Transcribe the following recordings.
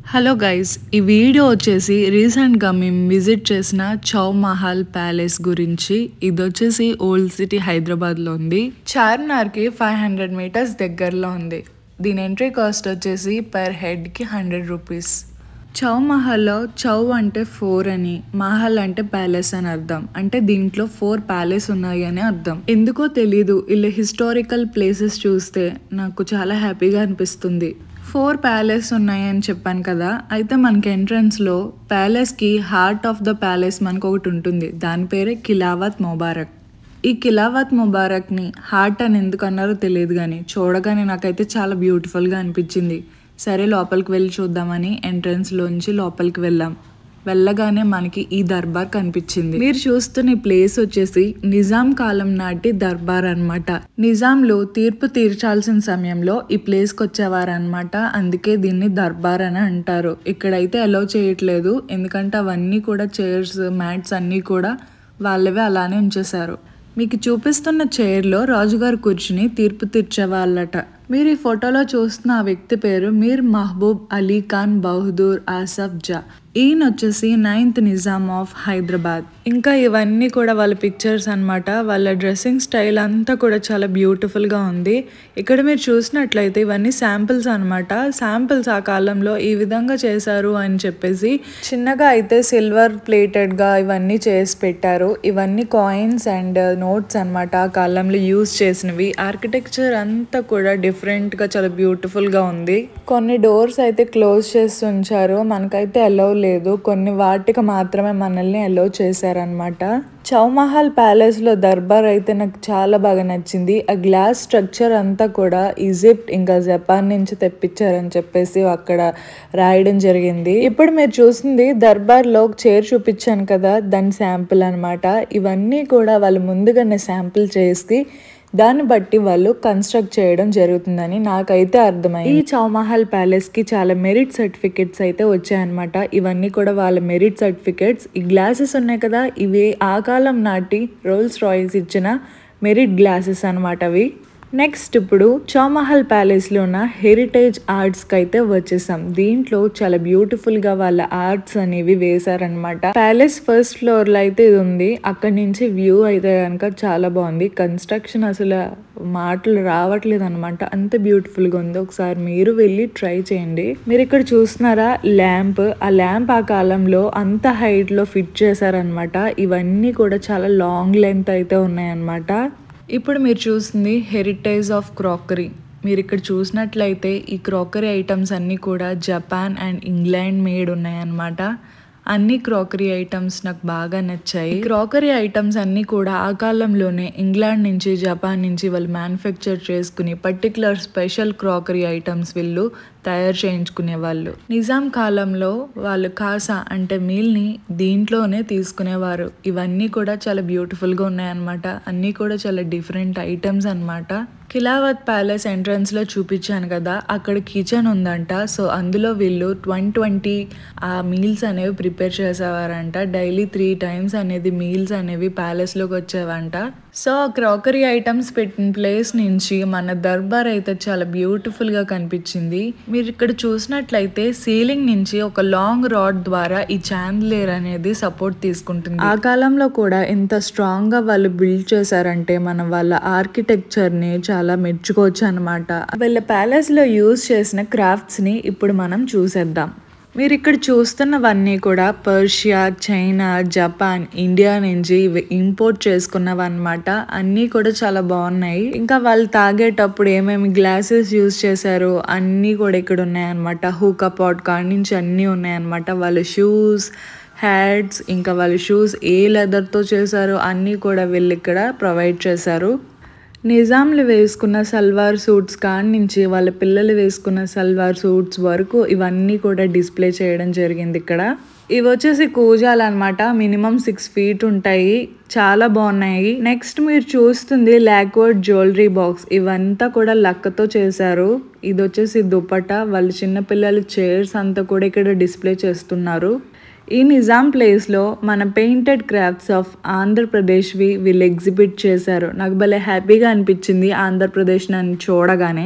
hello guys ఈ video వచ్చేసి రీసెంట్గా మేము విజిట్ చేసిన చౌ మహల్ ప్యాలెస్ గురించి ఇది వచ్చేసి ఓల్డ్ సిటీ హైదరాబాద్లో ఉంది చార్మినార్కి ఫైవ్ హండ్రెడ్ మీటర్స్ దగ్గరలో ఉంది దీని ఎంట్రీ కాస్ట్ వచ్చేసి పర్ హెడ్కి హండ్రెడ్ రూపీస్ చౌ మహల్లో చౌ అంటే ఫోర్ అని మహల్ అంటే ప్యాలెస్ అని అర్థం అంటే దీంట్లో ఫోర్ ప్యాలెస్ ఉన్నాయి అని అర్థం ఎందుకో తెలీదు ఇలా హిస్టారికల్ ప్లేసెస్ చూస్తే నాకు చాలా హ్యాపీగా అనిపిస్తుంది ఫోర్ ప్యాలెస్ ఉన్నాయని చెప్పాను కదా అయితే మనకి ఎంట్రన్స్లో ప్యాలెస్కి హార్ట్ ఆఫ్ ద ప్యాలెస్ మనకు ఒకటి ఉంటుంది దాని పేరే కిలావత్ ముబారక్ ఈ కిలావత్ ముబారక్ని హార్ట్ అని ఎందుకు అన్నారో తెలియదు కానీ చూడగానే నాకైతే చాలా బ్యూటిఫుల్గా అనిపించింది సరే లోపలికి వెళ్ళి చూద్దామని ఎంట్రన్స్లోంచి లోపలికి వెళ్ళాం వెళ్ళగానే మనకి ఈ దర్బార్ కనిపించింది మీరు చూస్తున్న ఈ ప్లేస్ వచ్చేసి నిజాం కాలం నాటి దర్బార్ అన్నమాట నిజాంలో తీర్పు తీర్చాల్సిన సమయంలో ఈ ప్లేస్కి వచ్చేవారనమాట అందుకే దీన్ని దర్బార్ అని అంటారు ఇక్కడైతే అలౌ చేయట్లేదు ఎందుకంటే అవన్నీ కూడా చైర్స్ మ్యాట్స్ అన్నీ కూడా వాళ్ళవే అలానే ఉంచేశారు మీకు చూపిస్తున్న చైర్లో రాజుగారు కూర్చుని తీర్పు తీర్చేవాళ్ళట మీరు ఈ ఫోటోలో చూస్తున్న ఆ వ్యక్తి పేరు మీర్ మహబూబ్ అలీ ఖాన్ బహదూర్ ఆసఫ్ జా ఈయన వచ్చేసి నైన్త్ నిజాం ఆఫ్ హైదరాబాద్ ఇంకా ఇవన్నీ కూడా వాళ్ళ పిక్చర్స్ అన్నమాట వాళ్ళ డ్రెస్సింగ్ స్టైల్ అంతా కూడా చాలా బ్యూటిఫుల్గా ఉంది ఇక్కడ మీరు చూసినట్లయితే ఇవన్నీ శాంపిల్స్ అన్నమాట శాంపిల్స్ ఆ కాలంలో ఈ విధంగా చేశారు అని చెప్పేసి చిన్నగా అయితే సిల్వర్ ప్లేటెడ్గా ఇవన్నీ చేసి పెట్టారు ఇవన్నీ కాయిన్స్ అండ్ నోట్స్ అన్నమాట ఆ కాలంలో యూజ్ చేసినవి ఆర్కిటెక్చర్ అంతా కూడా డిఫరెంట్గా చాలా బ్యూటిఫుల్గా ఉంది కొన్ని డోర్స్ అయితే క్లోజ్ చేసి ఉంచారు మనకైతే అలౌ లేదు కొన్ని వాటికి మాత్రమే మనల్ని అలౌ చేశారనమాట చౌమహల్ ప్యాలెస్లో దర్బార్ అయితే నాకు చాలా బాగా నచ్చింది ఆ గ్లాస్ స్ట్రక్చర్ అంతా కూడా ఈజిప్ట్ ఇంకా జపాన్ నుంచి తెప్పించారని చెప్పేసి అక్కడ రాయడం జరిగింది ఇప్పుడు మీరు చూసింది దర్బార్లో ఒక చైర్ చూపించాను కదా దాని శాంపుల్ అనమాట ఇవన్నీ కూడా వాళ్ళు ముందుగానే శాంపుల్ చేసి దాన్ని బట్టి వాళ్ళు కన్స్ట్రక్ట్ చేయడం జరుగుతుందని నాకైతే అర్థమైంది ఈ చౌమహల్ ప్యాలెస్ కి చాలా మెరిట్ సర్టిఫికెట్స్ అయితే వచ్చాయన్నమాట ఇవన్నీ కూడా వాళ్ళ మెరిట్ సర్టిఫికెట్స్ ఈ గ్లాసెస్ ఉన్నాయి కదా ఇవి ఆ కాలం నాటి రోల్స్ రాయిస్ ఇచ్చిన మెరిట్ గ్లాసెస్ అనమాట అవి నెక్స్ట్ ఇప్పుడు చౌమహల్ ప్యాలెస్లో ఉన్న హెరిటేజ్ ఆర్ట్స్కి అయితే వచ్చేసాం దీంట్లో చాలా బ్యూటిఫుల్గా వాళ్ళ ఆర్ట్స్ అనేవి వేశారనమాట ప్యాలెస్ ఫస్ట్ ఫ్లోర్లో అయితే ఇది ఉంది అక్కడి నుంచి వ్యూ అయితే కనుక చాలా బాగుంది కన్స్ట్రక్షన్ అసలు మాటలు రావట్లేదు అనమాట అంత బ్యూటిఫుల్గా ఉంది ఒకసారి మీరు వెళ్ళి ట్రై చేయండి మీరు ఇక్కడ చూస్తున్నారా ల్యాంప్ ఆ ల్యాంప్ ఆ కాలంలో అంత హైట్లో ఫిట్ చేశారనమాట ఇవన్నీ కూడా చాలా లాంగ్ లెంత్ అయితే ఉన్నాయన్నమాట ఇప్పుడు మీరు చూస్తుంది హెరిటేజ్ ఆఫ్ క్రాకరీ మీరు ఇక్కడ చూసినట్లయితే ఈ క్రాకరీ ఐటమ్స్ అన్నీ కూడా జపాన్ అండ్ ఇంగ్లాండ్ మేడ్ ఉన్నాయన్నమాట అన్ని క్రాకరీ ఐటమ్స్ నాకు బాగా నచ్చాయి క్రాకరీ ఐటమ్స్ అన్నీ కూడా ఆ కాలంలోనే ఇంగ్లాండ్ నుంచి జపాన్ నుంచి వాళ్ళు మ్యానుఫ్యాక్చర్ చేసుకుని పర్టికులర్ స్పెషల్ క్రాకరీ ఐటమ్స్ వీళ్ళు తయారు చేయించుకునే వాళ్ళు నిజాం కాలంలో వాళ్ళు కాసా అంటే మీల్ని దీంట్లోనే తీసుకునేవారు ఇవన్నీ కూడా చాలా బ్యూటిఫుల్గా ఉన్నాయన్నమాట అన్నీ కూడా చాలా డిఫరెంట్ ఐటమ్స్ అన్నమాట కిలావత్ ప్యాలెస్ ఎంట్రన్స్లో చూపించాను కదా అక్కడ కిచెన్ ఉందంట సో అందులో వీళ్ళు ట్వంటీ ట్వంటీ ఆ మీల్స్ అనేవి ప్రిపేర్ చేసేవారంట డైలీ త్రీ టైమ్స్ అనేది మీల్స్ అనేవి ప్యాలెస్లోకి వచ్చేవంట సో క్రాకరీ ఐటమ్స్ పెట్టిన ప్లేస్ నుంచి మన దర్బార్ అయితే చాలా బ్యూటిఫుల్గా కనిపించింది మీరు ఇక్కడ చూసినట్లయితే సీలింగ్ నుంచి ఒక లాంగ్ రాడ్ ద్వారా ఈ చాంద్లేర్ అనేది సపోర్ట్ తీసుకుంటుంది ఆ కాలంలో కూడా ఇంత స్ట్రాంగ్ గా వాళ్ళు బిల్డ్ చేశారంటే మనం వాళ్ళ ఆర్కిటెక్చర్ ని చాలా మెచ్చుకోవచ్చు అనమాట వీళ్ళ ప్యాలెస్ లో యూజ్ చేసిన క్రాఫ్ట్స్ ని ఇప్పుడు మనం చూసేద్దాం మీరు ఇక్కడ చూస్తున్నవన్నీ కూడా పర్షియా చైనా జపాన్ ఇండియా నుంచి ఇంపోర్ట్ చేసుకున్నవి అనమాట అన్నీ కూడా చాలా బాగున్నాయి ఇంకా వాళ్ళు తాగేటప్పుడు ఏమేమి గ్లాసెస్ యూజ్ చేశారు అన్నీ కూడా ఇక్కడ ఉన్నాయన్నమాట హూకా పాట్ కాడి నుంచి అన్నీ ఉన్నాయన్నమాట వాళ్ళ షూస్ హ్యాట్స్ ఇంకా వాళ్ళ షూస్ ఏ లెదర్తో చేశారు అన్నీ కూడా వీళ్ళు ఇక్కడ ప్రొవైడ్ చేశారు నిజాంలు వేసుకున్న సల్వార్ సూట్స్ కాడి నుంచి వాళ్ళ పిల్లలు వేసుకున్న సల్వార్ సూట్స్ వరకు ఇవన్నీ కూడా డిస్ప్లే చేయడం జరిగింది ఇక్కడ ఇవి వచ్చేసి కూజాలు అనమాట మినిమం సిక్స్ ఫీట్ ఉంటాయి చాలా బాగున్నాయి నెక్స్ట్ మీరు చూస్తుంది లాక్వర్డ్ జ్యువెలరీ బాక్స్ ఇవంతా కూడా లక్కతో చేశారు ఇది వచ్చేసి దుపట వాళ్ళ చిన్నపిల్లల చైర్స్ అంతా కూడా ఇక్కడ డిస్ప్లే చేస్తున్నారు ఈ నిజాం ప్లేస్లో మన పెయింటెడ్ క్రాఫ్ట్స్ ఆఫ్ ఆంధ్రప్రదేశ్వి వీళ్ళు ఎగ్జిబిట్ చేశారు నాకు భలే హ్యాపీగా అనిపించింది ఆంధ్రప్రదేశ్ నన్ను చూడగానే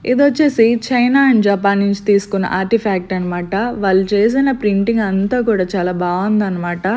ఇది వచ్చేసి చైనా అండ్ జపాన్ నుంచి తీసుకున్న ఆర్టిఫాక్ట్ అనమాట వాళ్ళు చేసిన ప్రింటింగ్ అంతా కూడా చాలా బాగుందన్నమాట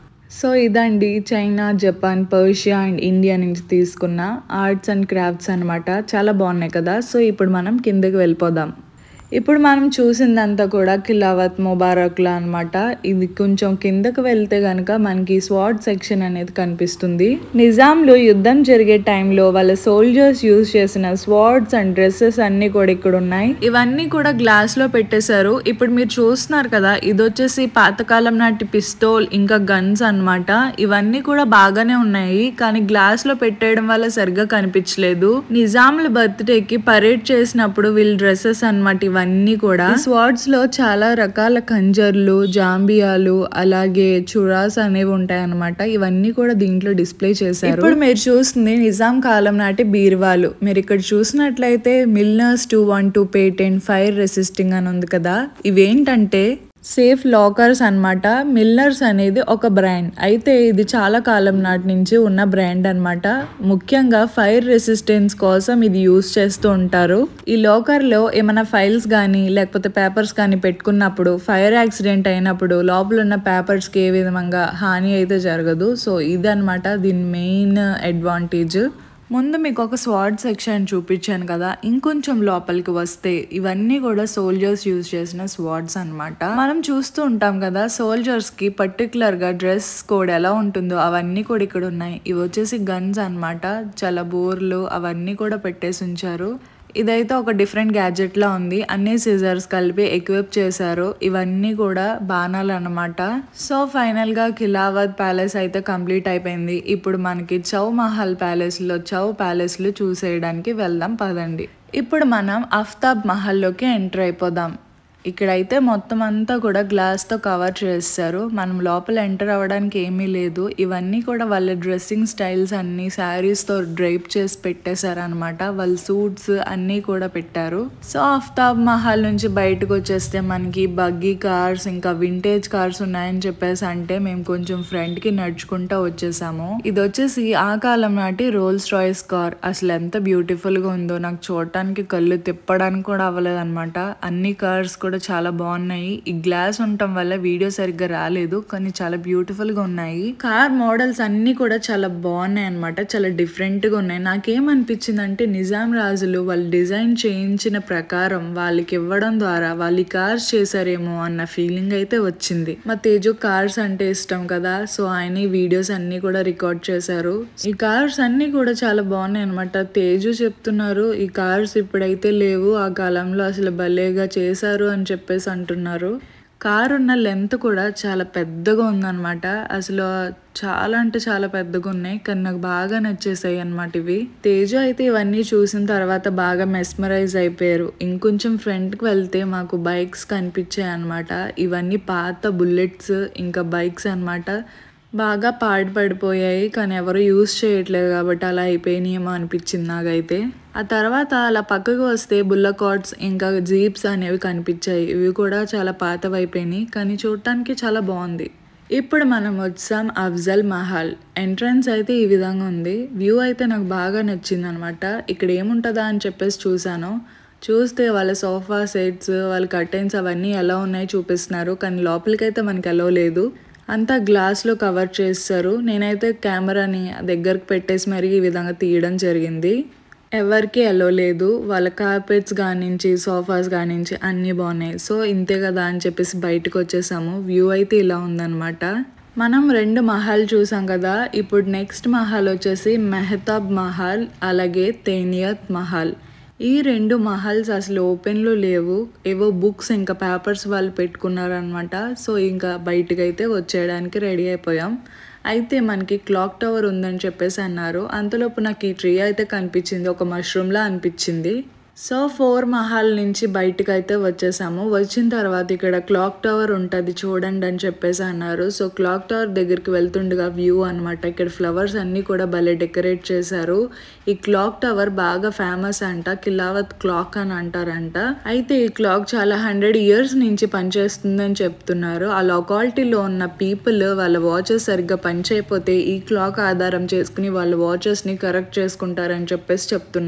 సో ఇదండి China Japan Persia and India నుంచి తీసుకున్న ఆర్ట్స్ అండ్ క్రాఫ్ట్స్ అనమాట చాలా బాగున్నాయి కదా సో ఇప్పుడు మనం కిందకి వెళ్ళిపోదాం ఇప్పుడు మనం చూసిందంతా కూడా కిలావత్ ముబారక్లా అనమాట ఇది కొంచెం కిందకు వెళ్తే గనక మనకి స్వాట్ సెక్షన్ అనేది కనిపిస్తుంది నిజాంలో యుద్ధం జరిగే టైంలో వాళ్ళ సోల్జర్స్ యూజ్ చేసిన స్వాట్స్ అండ్ డ్రెస్సెస్ అన్ని కూడా ఇక్కడ ఉన్నాయి ఇవన్నీ కూడా గ్లాస్ లో పెట్టేశారు ఇప్పుడు మీరు చూస్తున్నారు కదా ఇది వచ్చేసి పాతకాలం నాటి పిస్తోల్ ఇంకా గన్స్ అన్నమాట ఇవన్నీ కూడా బాగానే ఉన్నాయి కానీ గ్లాస్ లో పెట్టేయడం వల్ల సరిగ్గా కనిపించలేదు నిజాంల బర్త్డే కి పరేడ్ చేసినప్పుడు వీళ్ళ డ్రెస్సెస్ అన్నమాట ఇవన్నీ కూడా స్వార్డ్స్ లో చాలా రకాల ఖంజర్లు జాంబియాలు అలాగే చురాస్ అనేవి ఉంటాయి అన్నమాట ఇవన్నీ కూడా దీంట్లో డిస్ప్లే చేశారు ఇప్పుడు మీరు చూస్తుంది నిజాం కాలం నాటి బీరువాలు మీరు ఇక్కడ చూసినట్లయితే Milners two one two patent fire resisting అని ఉంది కదా ఇవేంటంటే సేఫ్ లాకర్స్ అన్నమాట మిల్లర్స్ అనేది ఒక బ్రాండ్ అయితే ఇది చాలా కాలం నాటి నుంచి ఉన్న బ్రాండ్ అన్నమాట ముఖ్యంగా ఫైర్ రెసిస్టెన్స్ కోసం ఇది యూస్ చేస్తూ ఉంటారు ఈ లాకర్ లో ఏమైనా ఫైల్స్ కానీ లేకపోతే పేపర్స్ కానీ పెట్టుకున్నప్పుడు ఫైర్ యాక్సిడెంట్ అయినప్పుడు లోపల ఉన్న పేపర్స్ కి ఏ విధంగా హాని అయితే జరగదు సో ఇది అనమాట దీని మెయిన్ అడ్వాంటేజ్ ముందు మీకు ఒక స్వాడ్ సెక్షన్ చూపించాను కదా ఇంకొంచెం లోపలికి వస్తే ఇవన్నీ కూడా సోల్జర్స్ యూజ్ చేసిన స్వాడ్స్ అన్నమాట మనం చూస్తూ ఉంటాం కదా సోల్జర్స్ కి పర్టికులర్ గా డ్రెస్ కోడ్ ఎలా ఉంటుందో అవన్నీ కూడా ఇక్కడ ఉన్నాయి ఇవి వచ్చేసి గన్స్ అన్నమాట చాలా బోర్లు అవన్నీ కూడా పెట్టేసి ఉంచారు ఇదైతే ఒక డిఫరెంట్ గ్యాడ్జెట్ లా ఉంది అన్ని సిజర్స్ కలిపి ఎక్విప్ చేశారు ఇవన్నీ కూడా బాణాలు అన్నమాట సో ఫైనల్ గా కిలావత్ ప్యాలెస్ అయితే కంప్లీట్ అయిపోయింది ఇప్పుడు మనకి చౌ మహల్ ప్యాలెస్ లో చౌ ప్యాలెస్ లు చూసేయడానికి వెళ్దాం పదండి ఇప్పుడు మనం అఫ్తాబ్ మహల్లోకి ఎంటర్ అయిపోదాం ఇక్కడైతే మొత్తం అంతా కూడా గ్లాస్తో కవర్ చేస్తారు మనం లోపల ఎంటర్ అవ్వడానికి ఏమీ లేదు ఇవన్నీ కూడా వాళ్ళ డ్రెస్సింగ్ స్టైల్స్ అన్ని శారీస్తో డ్రైప్ చేసి పెట్టేశారు అనమాట వాళ్ళ సూట్స్ అన్నీ కూడా పెట్టారు సో ఆఫ్తాబ్ మహల్ నుంచి బయటకు వచ్చేస్తే మనకి బగ్గీ కార్స్ ఇంకా వింటేజ్ కార్స్ ఉన్నాయని చెప్పేసి అంటే మేము కొంచెం ఫ్రంట్ కి నడుచుకుంటా వచ్చేసాము ఇది వచ్చేసి ఆ కాలం నాటి రోల్స్ రాయిస్ కార్ అసలు ఎంత బ్యూటిఫుల్ గా ఉందో నాకు చూడటానికి కళ్ళు తిప్పడానికి కూడా అవ్వలేదు అనమాట అన్ని కార్స్ కూడా చాలా బాగున్నాయి ఈ గ్లాస్ ఉండటం వల్ల వీడియో సరిగ్గా రాలేదు కానీ చాలా బ్యూటిఫుల్ గా ఉన్నాయి కార్ మోడల్స్ అన్ని కూడా చాలా బాగున్నాయి అనమాట చాలా డిఫరెంట్ గా ఉన్నాయి నాకేమనిపించింది అంటే నిజాం రాజులు వాళ్ళు డిజైన్ చేయించిన ప్రకారం వాళ్ళకి ఇవ్వడం ద్వారా వాళ్ళు ఈ కార్స్ చేశారేమో అన్న ఫీలింగ్ అయితే వచ్చింది మా తేజు కార్స్ అంటే ఇష్టం కదా సో ఆయన ఈ వీడియోస్ అన్ని కూడా రికార్డ్ చేశారు ఈ కార్స్ అన్ని కూడా చాలా బాగున్నాయి అనమాట తేజు చెప్తున్నారు ఈ కార్స్ ఇప్పుడైతే లేవు ఆ కాలంలో అసలు భలేగా చేశారు అని చెప్పేసి అంటున్నారు కార్ ఉన్న లెంత్ కూడా చాలా పెద్దగా ఉందన్నమాట అసలు చాలా అంటే చాలా పెద్దగా ఉన్నాయి కానీ నాకు బాగా నచ్చేసాయి అనమాట ఇవి తేజు అయితే ఇవన్నీ చూసిన తర్వాత బాగా మెస్మరైజ్ అయిపోయారు ఇంకొంచెం ఫ్రంట్కి వెళ్తే మాకు బైక్స్ కనిపించాయి అనమాట ఇవన్నీ పాత బుల్లెట్స్ ఇంకా బైక్స్ అన్నమాట బాగా పాడు పడిపోయాయి కానీ ఎవరు యూస్ చేయట్లేదు కాబట్టి అలా అయిపోయినాయేమో అనిపించింది నాకైతే ఆ తర్వాత అలా పక్కకు వస్తే బుల్లకాట్స్ ఇంకా జీప్స్ అనేవి కనిపించాయి ఇవి కూడా చాలా పాతవైపోయినాయి కానీ చూడటానికి చాలా బాగుంది ఇప్పుడు మనం వచ్చాం అఫ్జల్ మహల్ ఎంట్రన్స్ అయితే ఈ విధంగా ఉంది వ్యూ అయితే నాకు బాగా నచ్చింది అనమాట ఇక్కడ ఏముంటుందా అని చెప్పేసి చూసాను చూస్తే వాళ్ళ సోఫా సెట్స్ వాళ్ళ కర్టెన్స్ అవన్నీ ఎలా ఉన్నాయో చూపిస్తున్నారు కానీ లోపలికైతే మనకి ఎలా లేదు అంతా గ్లాస్లో కవర్ చేస్తారు నేనైతే కెమెరాని దగ్గరకు పెట్టేసి మరీ ఈ విధంగా తీయడం జరిగింది ఎవరికి ఎలో లేదు వాళ్ళ కార్పెట్స్ కానించి సోఫాస్ కానించి అన్నీ బాగున్నాయి సో ఇంతే కదా అని చెప్పేసి బయటకు వచ్చేసాము వ్యూ అయితే ఇలా ఉందన్నమాట మనం రెండు మహల్ చూసాం కదా ఇప్పుడు నెక్స్ట్ మహల్ వచ్చేసి మెహతాబ్ మహల్ అలాగే తేనియత్ మహల్ ఈ రెండు మహల్స్ అసలు ఓపెన్లో లేవు ఏవో బుక్స్ ఇంకా పేపర్స్ వాళ్ళు పెట్టుకున్నారనమాట సో ఇంకా బయటకైతే వచ్చేయడానికి రెడీ అయిపోయాం అయితే మనకి క్లాక్ టవర్ ఉందని చెప్పేసి అన్నారు అంతలోపు నాకు ఈ ట్రీ అయితే కనిపించింది ఒక మష్రూమ్లా అనిపించింది సో ఫోర్ మహల్ నుంచి బయటకు అయితే వచ్చేసాము వచ్చిన తర్వాత ఇక్కడ క్లాక్ టవర్ ఉంటుంది చూడండి అని చెప్పేసి అన్నారు సో క్లాక్ టవర్ దగ్గరికి వెళ్తుండగా వ్యూ అనమాట ఇక్కడ ఫ్లవర్స్ అన్నీ కూడా భలే డెకరేట్ చేశారు ఈ క్లాక్ టవర్ బాగా ఫేమస్ అంట కిలావత్ క్లాక్ అని అంటారంట అయితే ఈ క్లాక్ చాలా హండ్రెడ్ ఇయర్స్ నుంచి పనిచేస్తుందని చెప్తున్నారు ఆ లొకాలిటీలో ఉన్న పీపుల్ వాళ్ళ వాచెస్ సరిగ్గా పనిచేయకపోతే ఈ క్లాక్ ఆధారం చేసుకుని వాళ్ళ వాచెస్ ని కరెక్ట్ చేసుకుంటారని చెప్పేసి చెప్తున్నారు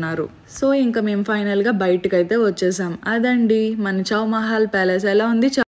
సో ఇంకా మేము ఫైనల్గా బయటకు అయితే వచ్చేసాం అదండి మన చౌ మహల్ ప్యాలెస్ ఎలా ఉంది